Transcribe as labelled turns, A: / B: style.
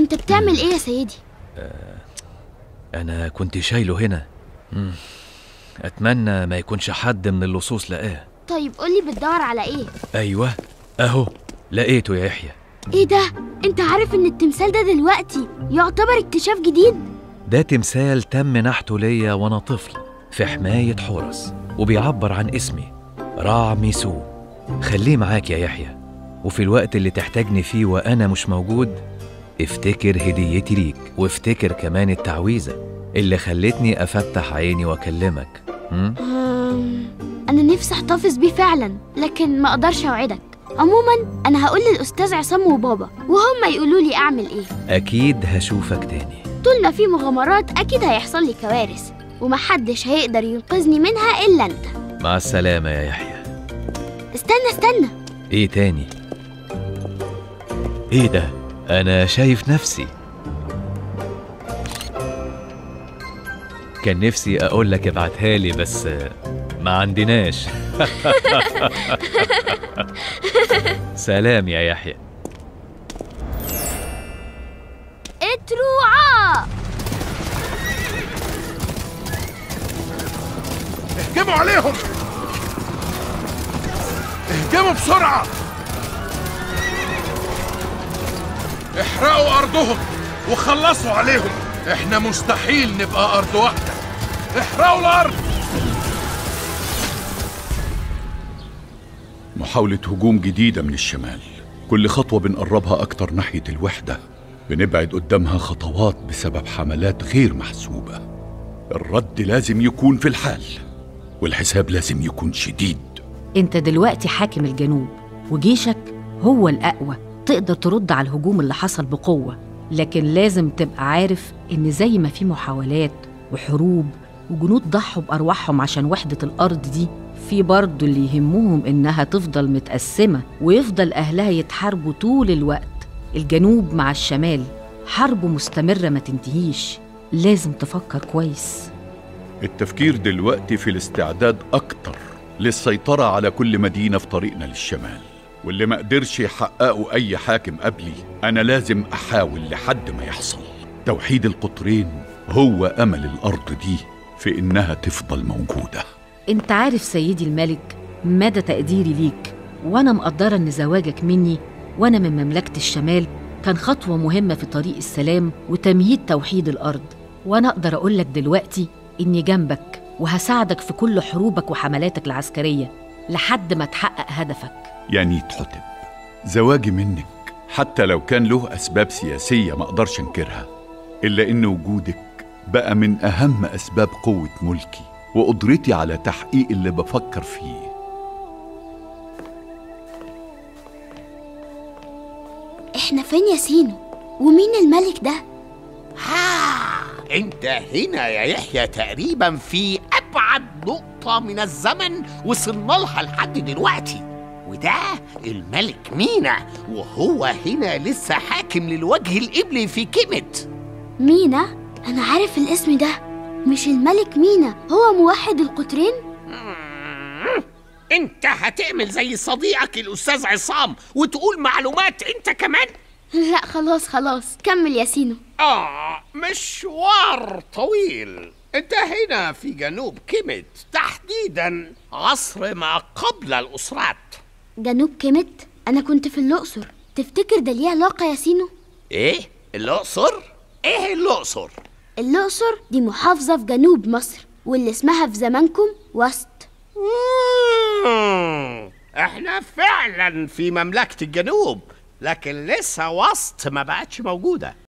A: انت بتعمل ايه يا سيدي
B: أنا كنت شايله هنا مم. أتمنى ما يكونش حد من اللصوص لقاه
A: طيب قولي بتدور على ايه
B: أيوة أهو لقيته يا يحيى
A: ايه ده انت عارف ان التمثال ده دلوقتي يعتبر اكتشاف جديد
B: ده تمثال تم نحته ليا وأنا طفل في حماية حورس وبيعبر عن اسمي راع ميسو خليه معاك يا يحيى وفي الوقت اللي تحتاجني فيه وأنا مش موجود افتكر هديتي ليك وافتكر كمان التعويذة اللي خلتني أفتح عيني وأكلمك مم؟
A: أم، انا نفسي احتفظ بيه فعلا لكن ما اقدرش اوعدك عموما انا هقول للاستاذ عصام وبابا وهم يقولوا لي اعمل ايه
B: أكيد هشوفك تاني
A: طول ما في مغامرات اكيد هيحصل لي كوارث ومحدش هيقدر ينقذني منها الا انت
B: مع السلامة يا يحيى
A: استنى استنى
B: ايه تاني ايه ده انا شايف نفسي كان نفسي اقول لك ابعتها لي بس ما عندناش سلام يا يحيى
A: اتروعا
C: اهجموا عليهم اهجموا بسرعة احرقوا أرضهم وخلصوا عليهم احنا مستحيل نبقى أرض واحدة احرقوا الأرض محاولة هجوم جديدة من الشمال كل خطوة بنقربها أكتر ناحية الوحدة بنبعد قدامها خطوات بسبب حملات غير محسوبة الرد لازم يكون في الحال والحساب لازم يكون شديد
D: انت دلوقتي حاكم الجنوب وجيشك هو الأقوى تقدر ترد على الهجوم اللي حصل بقوة لكن لازم تبقى عارف إن زي ما في محاولات وحروب وجنود ضحوا بأرواحهم عشان وحدة الأرض دي في برضه اللي يهمهم إنها تفضل متقسمة ويفضل أهلها يتحاربوا طول الوقت الجنوب مع الشمال حرب مستمرة ما تنتهيش لازم تفكر كويس
C: التفكير دلوقتي في الاستعداد أكتر للسيطرة على كل مدينة في طريقنا للشمال واللي ما قدرش يحققه أي حاكم قبلي أنا لازم أحاول لحد ما يحصل توحيد القطرين هو أمل الأرض دي في إنها تفضل موجودة
D: انت عارف سيدي الملك مدى تقديري ليك وانا مقدرة ان زواجك مني وانا من مملكة الشمال كان خطوة مهمة في طريق السلام وتمهيد توحيد الأرض وانا اقدر اقولك دلوقتي اني جنبك وهساعدك في كل حروبك وحملاتك العسكرية لحد ما تحقق هدفك
C: يعني تحتب زواجي منك حتى لو كان له أسباب سياسية ما أقدرش أنكرها إلا إن وجودك بقى من أهم أسباب قوة ملكي وقدرتي على تحقيق اللي بفكر فيه
A: احنا فين يا سينو ومين الملك ده
E: ها انت هنا يا يحيى تقريبا في ابعد نقطة من الزمن وصلنا لها لحد دلوقتي وده الملك مينا وهو هنا لسه حاكم للوجه القبلي في كيمت
A: مينا انا عارف الاسم ده مش الملك مينا هو موحد القطرين
E: انت هتعمل زي صديقك الاستاذ عصام وتقول معلومات انت كمان
A: لا خلاص خلاص كمل يا سينو
E: آه مشوار طويل انت هنا في جنوب كيمت تحديدا عصر ما قبل الأسرات
A: جنوب كيمت انا كنت في الاقصر تفتكر ده ليه علاقه يا سينو
E: ايه الأقصر؟ ايه الأقصر؟
A: الاقصر دي محافظه في جنوب مصر واللي اسمها في زمانكم وسط
E: مم، احنا فعلا في مملكة الجنوب لكن لسه وسط ما بقتش موجودة